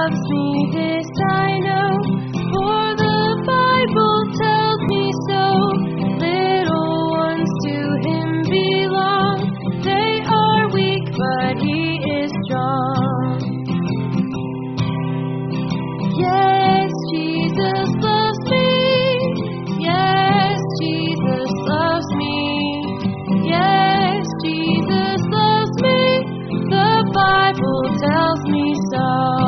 loves me, this I know, for the Bible tells me so. Little ones to him belong, they are weak, but he is strong. Yes, Jesus loves me. Yes, Jesus loves me. Yes, Jesus loves me. The Bible tells me so.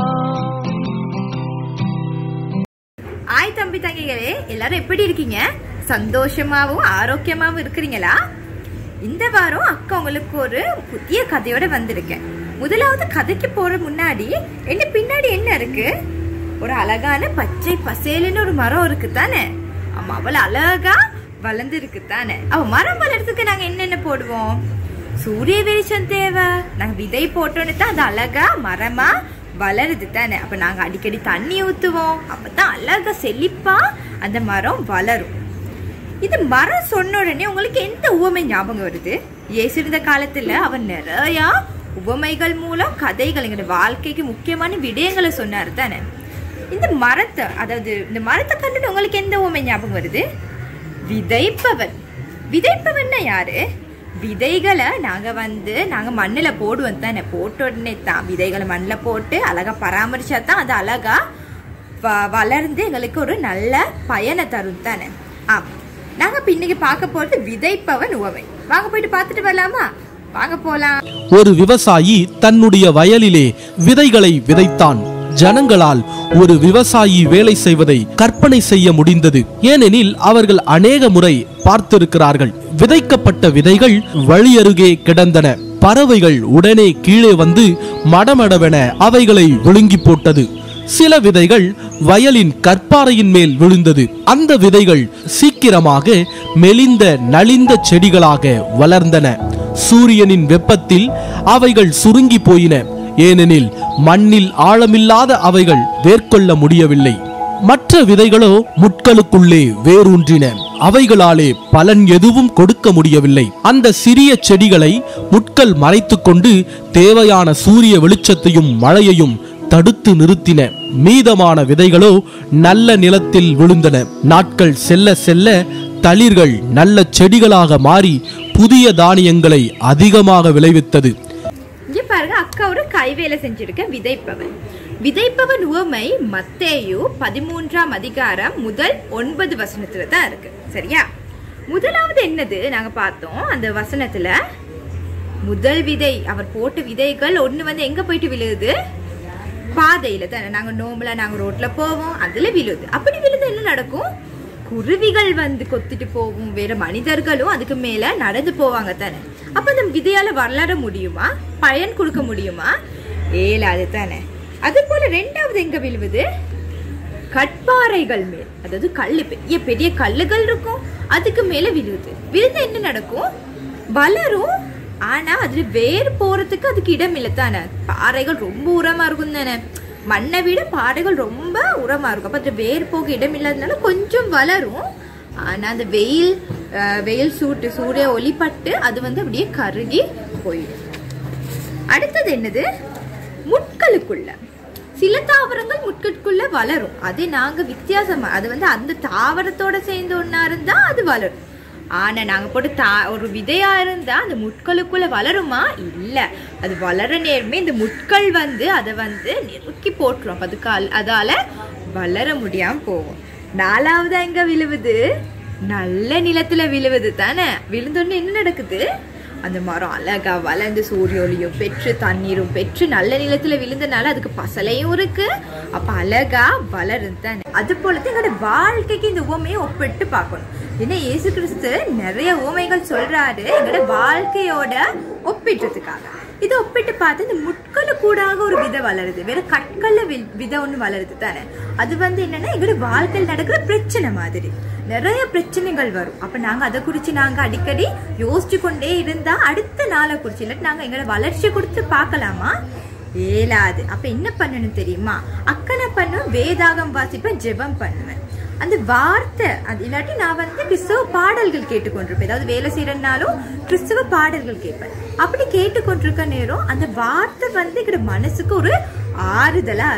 ஆய் தம்பி தங்கைகளே எல்லாரும் எப்படி இருக்கீங்க சந்தோஷமாவும் ஆரோக்கியமாவும் இருக்கிறீங்களா இந்த வாரம் அக்கா உங்களுக்கு ஒரு புதிய கதையோட வந்திருக்கேன் முதலாவது கதைக்கு போற முன்னாடி என்ன பின்னாடி என்ன இருக்கு ஒரு அழகான பச்சை பசேலுன்னு ஒரு மரம் இருக்கு தானே ஆமா அவள் அழகா வளர்ந்து இருக்கு தானே அவ மரம் வளர்றதுக்கு நாங்க என்னென்ன போடுவோம் சூரிய வெளிச்சம் தேவை நாங்க விதை போட்டோன்னு தான் அது அழகா மரமா வளருது தானே அப்ப நாங்க அடிக்கடி தண்ணி ஊத்துவோம் அப்பதான் அழகா செழிப்பா அந்த மரம் வளரும் இது மரம் சொன்ன உடனே உங்களுக்கு எந்த உவமை ஞாபகம் வருது இயேசு இருந்த காலத்துல அவர் நிறைய உவமைகள் மூலம் கதைகள் எங்களோட வாழ்க்கைக்கு முக்கியமான விடயங்களை சொன்னாரு தானே இந்த மரத்தை அதாவது இந்த மரத்தை கண்டுட்டு உங்களுக்கு எந்த உவமை ஞாபகம் வருது விதைப்பவன் விதைப்பவன்னா யாரு விதைகளை நாங்க வந்து நாங்க மண்ணுல போடுவோம் தானே போட்ட உடனே தான் விதைகளை மண்ணுல போட்டு அழகா பராமரிச்சா தான் அது அழகா வ- வளர்ந்து எங்களுக்கு ஒரு நல்ல பயனை தரும் தானே ஆ நாங்க இப்ப இன்னைக்கு பார்க்க போறது விதைப்பவன் உவமை வாங்க போயிட்டு பார்த்துட்டு வரலாமா வாங்க போலாம் ஒரு விவசாயி தன்னுடைய வயலிலே விதைகளை விதைத்தான் ஜனங்களால் ஒரு விவசாயி வேலை செய்வதை கற்பனை செய்ய முடிந்தது ஏனெனில் அவர்கள் அநேக முறை பார்த்திருக்கிறார்கள் விதைக்கப்பட்ட விதைகள் வழியருகே கிடந்தன பறவைகள் உடனே கீழே வந்து மடமடவென அவைகளை விழுங்கி போட்டது சில விதைகள் வயலின் கற்பாறையின் மேல் விழுந்தது அந்த விதைகள் சீக்கிரமாக மெலிந்த நலிந்த செடிகளாக வளர்ந்தன சூரியனின் வெப்பத்தில் அவைகள் சுருங்கி போயின ஏனெனில் மண்ணில் ஆழமில்லாத அவைகள் வேர்கொள்ள முடியவில்லை மற்ற விதைகளோ முட்களுக்குள்ளே வேரூன்றின அவைகளாலே பலன் எதுவும் கொடுக்க முடியவில்லை அந்த சிறிய செடிகளை முட்கள் மறைத்துக்கொண்டு தேவையான சூரிய வெளிச்சத்தையும் மழையையும் தடுத்து நிறுத்தின மீதமான விதைகளோ நல்ல நிலத்தில் விழுந்தன நாட்கள் செல்ல செல்ல தளிர்கள் நல்ல செடிகளாக மாறி புதிய தானியங்களை அதிகமாக விளைவித்தது இங்க பாருங்க அக்கா ஒரு கைவேலை செஞ்சிருக்க விதைப்பவன் விதைப்பவன் உவமை மத்தேயு பதிமூன்றாம் அதிகாரம் முதல் ஒன்பது வசனத்துல தான் இருக்கு சரியா முதலாவது என்னது நாங்க பார்த்தோம் அந்த வசனத்துல முதல் விதை அவர் போட்ட விதைகள் ஒண்ணு வந்து எங்க போயிட்டு விழுகுது பாதையில தானே நாங்க நோம்புல நாங்க ரோட்ல போவோம் அதுல விழுது அப்படி விழுது என்ன நடக்கும் குருவிகள் வந்து கொத்திட்டு போகும் வேற மனிதர்களும் அதுக்கு மேல நடந்து போவாங்க தானே அப்ப அந்த விதையால வளர முடியுமா பயன் கொடுக்க முடியுமா ஏலாது தானே அது போல ரெண்டாவது எங்க விழுவுது கட்பாறைகள் மேல் அதாவது கல்லு பெரிய பெரிய கல்லுகள் இருக்கும் அதுக்கு மேல விழுது விழுந்து என்ன நடக்கும் வளரும் ஆனா அதுல வேர் போறதுக்கு அதுக்கு இடம் இல்லை தானே பாறைகள் ரொம்ப உரமா இருக்கும் தானே மண்ணை விட பாறைகள் ரொம்ப உரமா இருக்கும் அப்ப அதுல வேர் போக இடம் இல்லாதனால கொஞ்சம் வளரும் ஆனா அந்த வெயில் அஹ், வெயில் சூட்டு சூரிய ஒளிப்பட்டு அது வந்து அப்படியே கருகி போயிடும் அடுத்தது என்னது முட்களுக்குள்ள சில தாவரங்கள் முட்களுக்குள்ள வளரும் அது நாங்க வித்தியாசமா அது வந்து அந்த தாவரத்தோட சேர்ந்து ஒண்ணா இருந்தா அது வளரும் ஆனா நாங்க போட்டு தா ஒரு விதையா இருந்தா அந்த முட்களுக்குள்ள வளருமா இல்ல அது வளர நேரமே இந்த முட்கள் வந்து அதை வந்து நெருக்கி போட்டுரும் அப்ப அதுக்கு அல்- அதால வளர முடியாம போகும் நாலாவது எங்க விழுவுது நல்ல நிலத்துல விழுவுது தானே விழுந்தோடனே என்ன நடக்குது அந்த மரம் அழகா வளர்ந்து சூரிய ஒளியும் பெற்று தண்ணீரும் பெற்று நல்ல நிலத்துல விழுந்தனால அதுக்கு பசலையும் இருக்கு அப்ப அழகா வளரும் தானே அது போலதான் எங்களோட வாழ்க்கைக்கு இந்த உவமையை ஒப்பிட்டு பார்க்கணும் ஏன்னா இயேசு கிறிஸ்து நிறைய உவமைகள் சொல்றாரு எங்களோட வாழ்க்கையோட ஒப்பிடுறதுக்காக இதை ஒப்பிட்டு பார்த்து இந்த முட்களு கூடாக ஒரு விதை வளருது வேற கற்கல்ல வி- விதை ஒண்ணு வளருது தானே அது வந்து என்னன்னா எங்களோட வாழ்க்கையில் நடக்கிற பிரச்சனை மாதிரி நிறைய பிரச்சனைகள் வரும் அப்ப நாங்க அதை குறிச்சு நாங்க அடிக்கடி யோசிச்சு கொண்டே இருந்தா அடுத்த நாளை குறிச்சு இல்லாட்டி நாங்க எங்களோட வளர்ச்சி கொடுத்து பார்க்கலாமா ஏலாது அப்ப என்ன பண்ணணும் தெரியுமா அக்கனை பண்ணுவேன் வேதாகம் வாசிப்பேன் ஜெபம் பண்ணுவேன் அந்த வார்த்தை அது இல்லாட்டி நான் வந்து கிறிஸ்தவ பாடல்கள் கேட்டுக்கொண்டிருப்பேன் ஏதாவது வேலை செய்யறதுனாலும் கிறிஸ்தவ பாடல்கள் கேட்பேன் அப்படி கேட்டுக்கொண்டிருக்க நேரம் அந்த வார்த்தை வந்து எங்களோட மனசுக்கு ஒரு ஆறுதலா இருக்கும் அப்ப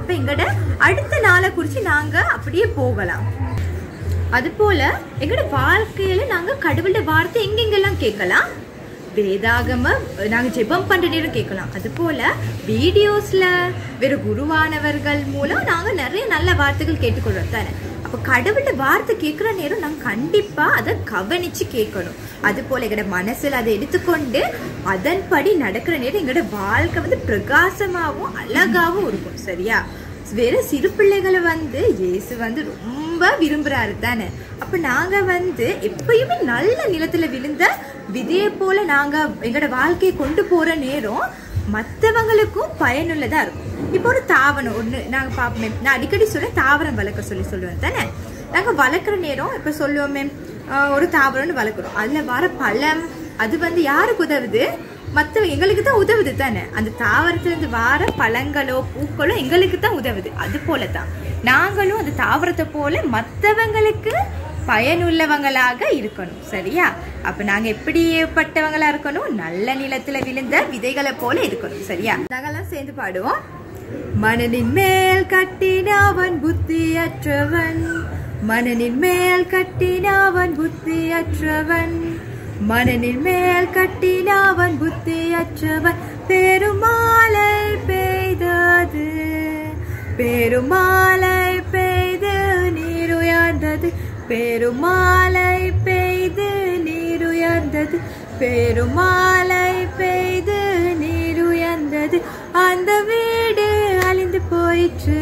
அப்ப எங்கட அடுத்த நாளை குறிச்சு நாங்க அப்படியே போகலாம் அது போல எங்களோட வாழ்க்கையில நாங்க கடவுளோட வார்த்தை எங்கெங்கெல்லாம் கேட்கலாம் வேதாகம நாங்க ஜெபம் பண்ற நேரம் கேட்கலாம் அது போல வீடியோஸ்ல வேற குருவானவர்கள் மூலம் நாங்க நிறைய நல்ல வார்த்தைகள் கேட்டுக்கொள்றோம் தானே அப்ப கடவுளோட வார்த்தை கேட்குற நேரம் நாங்க கண்டிப்பா அதை கவனிச்சு கேட்கணும் அது போல எங்களோட மனசுல அதை எடுத்துக்கொண்டு அதன்படி நடக்கிற நேரம் எங்களோட வாழ்க்கை வந்து பிரகாசமாகவும் அழகாவும் இருக்கும் சரியா வேற சிறு பிள்ளைகளை வந்து இயேசு வந்து ரொம்ப விரும்புறாரு தானே அப்ப நாங்க வந்து எப்பயுமே நல்ல நிலத்துல விழுந்த விதையை போல நாங்க எங்களோட வாழ்க்கையை கொண்டு போற நேரம் மற்றவங்களுக்கும் பயனுள்ளதா இருக்கும் இப்போ ஒரு தாவரம் ஒண்ணு நாங்க பார்ப்போமே நான் அடிக்கடி சொல்ல தாவரம் வளர்க்க சொல்லி சொல்லுவேன் தானே நாங்க வளர்க்குற நேரம் இப்ப சொல்லுவோமே ஆஹ் ஒரு தாவரம்னு வளர்க்குறோம் அதுல வர பழம் அது வந்து யாருக்கு உதவுது மற்றவங்க எங்களுக்கு தான் உதவுது தானே அந்த தாவரத்துல இருந்து வார பழங்களோ பூக்களோ எங்களுக்கு தான் உதவுது அது போல தான் நாங்களும் அந்த தாவரத்தை போல மற்றவங்களுக்கு பயனுள்ளவங்களாக இருக்கணும் சரியா அப்ப நாங்க எப்படிப்பட்டவங்களா இருக்கணும் நல்ல நிலத்துல விழுந்த விதைகளை போல இருக்கணும் சரியா நாங்கெல்லாம் சேர்ந்து பாடுவோம் மனதின் மேல் கட்டினவன் புத்தியற்றவன் மனதின் மேல் கட்டினவன் புத்தியற்றவன் மனதின் மேல் கட்டினவன் புத்தியற்றவன் பெருமாளை பெய்தது பெருமாளை பெய்து நீருயர்ந்தது பெருமாளை பெய்து நீருயர்ந்தது பெருமாளை பெய்து நீருயர்ந்தது அந்த வீடு அழிந்து போயிற்று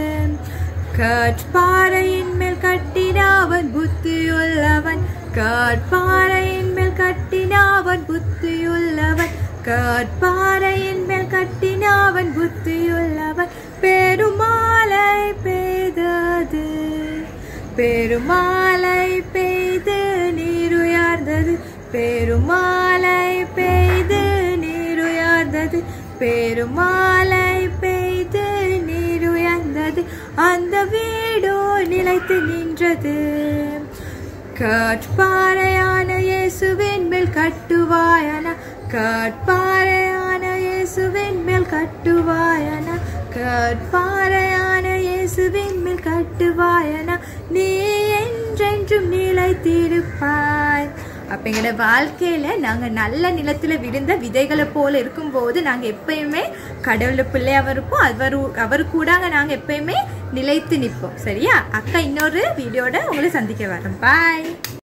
கற்பாறையின் மேல் கட்டினவன் புத்தியுள்ளவன் கற்பாறையின் மேல் கட்டினவன் புத்தியுள்ளவன் கற்பாறையின் மேல் கட்டினவன் புத்தியுள்ளவன் பெருமாளை பெய்தது பெருமாளை பெய்து நீருயர்ந்தது பெருமாளை பெய்து நீருயர்ந்தது பெருமாளை பெய்து நீருயர்ந்தது அந்த வீடோ நிலைத்து நின்றது கற்பாறையான இயேசுவின் மேல் கட்டுவாயன கற்பாறையான இயேசுவின் மேல் கட்டுவாயன கற்பாறையான இயேசுவின் மேல் கட்டுவாயன நீ என்றென்றும் நிலைத்திருப்பாய் அப்ப எங்களோட வாழ்க்கையில நாங்க நல்ல நிலத்துல விழுந்த விதைகளை போல இருக்கும்போது நாங்க எப்பயுமே கடவுள பிள்ளையாவும் இருப்போம் அவரு அவரு கூட நாங்க எப்பயுமே நிலைத்து நிற்போம் சரியா அக்கா இன்னொரு வீடியோட உங்களை சந்திக்க வரோம் பாய்